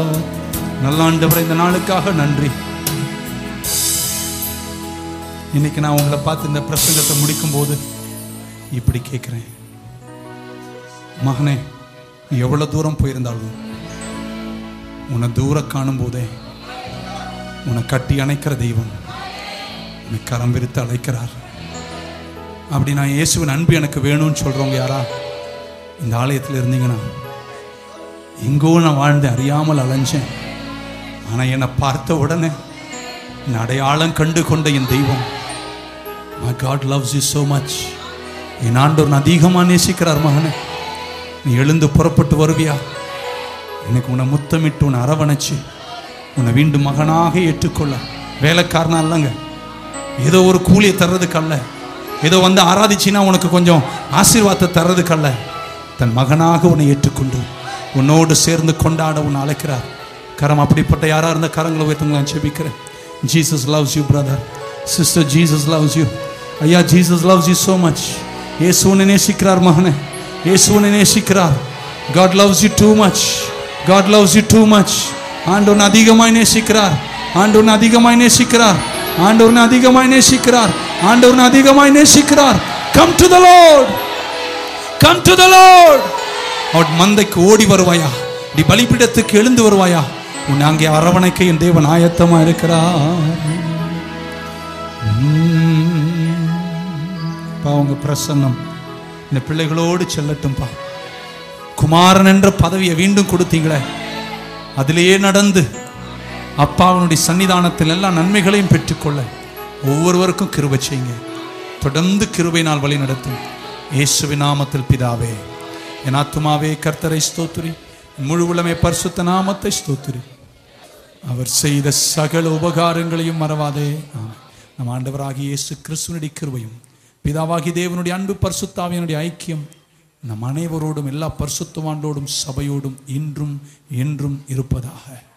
நல்ல ஆண்டவரே இந்த நாளுக்காக நன்றி இன்னைக்கு நான் உங்களை பார்த்து இந்த பிரசங்கத்தை முடிக்கும் போது இப்படி கேட்கிறேன் மகனே நீ எவ்வளவு தூரம் போயிருந்தாலும் உன்னை தூரம் காணும் போதே உன்னை கட்டி அணைக்கிற தெய்வம் உன்னை கரம் விரித்து அழைக்கிறார் அப்படி நான் இயேசுவின் அன்பு எனக்கு வேணும்னு சொல்றவங்க யாரா இந்த ஆலயத்தில் இருந்தீங்கன்னா எங்கோ நான் வாழ்ந்தேன் அறியாமல் அலைஞ்சேன் ஆனா என்னை பார்த்த உடனே என் அடையாளம் கண்டு கொண்ட என் தெய்வம் my god loves you so much என் ஆண்டவர் அதிகமாக நேசிக்கிறார் மகனே நீ எழுந்து புறப்பட்டு வருவியா எனக்கு உன்னை முத்தமிட்டு உன்னை அரவணைச்சு உன்னை மீண்டும் மகனாக ஏற்றுக்கொள்ள வேலைக்காரனா இல்லைங்க ஏதோ ஒரு கூலியை தர்றதுக்கு அல்ல ஏதோ வந்து ஆராதிச்சின்னா உனக்கு கொஞ்சம் ஆசீர்வாதத்தை தர்றதுக்கு அல்ல தன் மகனாக உன்னை ஏற்றுக்கொண்டு உன்னோடு சேர்ந்து கொண்டாட உன்னை அழைக்கிறார் கரம் அப்படிப்பட்ட யாரா இருந்த கரங்களை உயர்த்துங்க நான் செபிக்கிறேன் Jesus loves you brother sister Jesus loves you ஐயா Jesus loves you so much இயேசு உன்னை நேசிக்கிறார் மகனே இயேசு உன்னை நேசிக்கிறார் god loves you too much god loves you too much ஆண்டவன் அதிகமாய் நேசிக்கிறார் ஆண்டவன் அதிகமாய் நேசிக்கிறார் ஆண்டவன் அதிகமாய் நேசிக்கிறார் ஆண்டவன் அதிகமாய் நேசிக்கிறார் come to the lord come to the lord அவன் மந்தைக்கு ஓடி வருவாயா நீ பலிபீடத்துக்கு எழுந்து வருவாயா உன்னை அங்கே அரவணைக்க என் தேவன் ஆயத்தமா இருக்கிறார் பா உங்க பிரசன்னம் இந்த பிள்ளைகளோடு செல்லட்டும்பா குமாரன் என்ற பதவியை மீண்டும் கொடுத்தீங்களே அதிலேயே நடந்து அப்பாவனுடைய சன்னிதானத்தில் எல்லா நன்மைகளையும் பெற்றுக்கொள்ள ஒவ்வொருவருக்கும் கிருபை செய்யுங்க தொடர்ந்து கிருபை நாள் வழி நடத்தும் இயேசுவின் நாமத்தில் பிதாவே என் ஆத்துமாவே கர்த்தரை ஸ்தோத்திரி என் முழு உளமே பரிசுத்த நாமத்தை ஸ்தோத்திரி அவர் செய்த சகல உபகாரங்களையும் மறவாதே ஆமென். நம் ஆண்டவராகிய இயேசு கிறிஸ்துவனுடைய கிருபையும் பிதாவாகி தேவனுடைய அன்பு பரிசுத்தாவியனுடைய ஐக்கியம் நம் அனைவரோடும் எல்லா பரிசுத்தவாண்டோடும் சபையோடும் இன்றும் என்றும் இருப்பதாக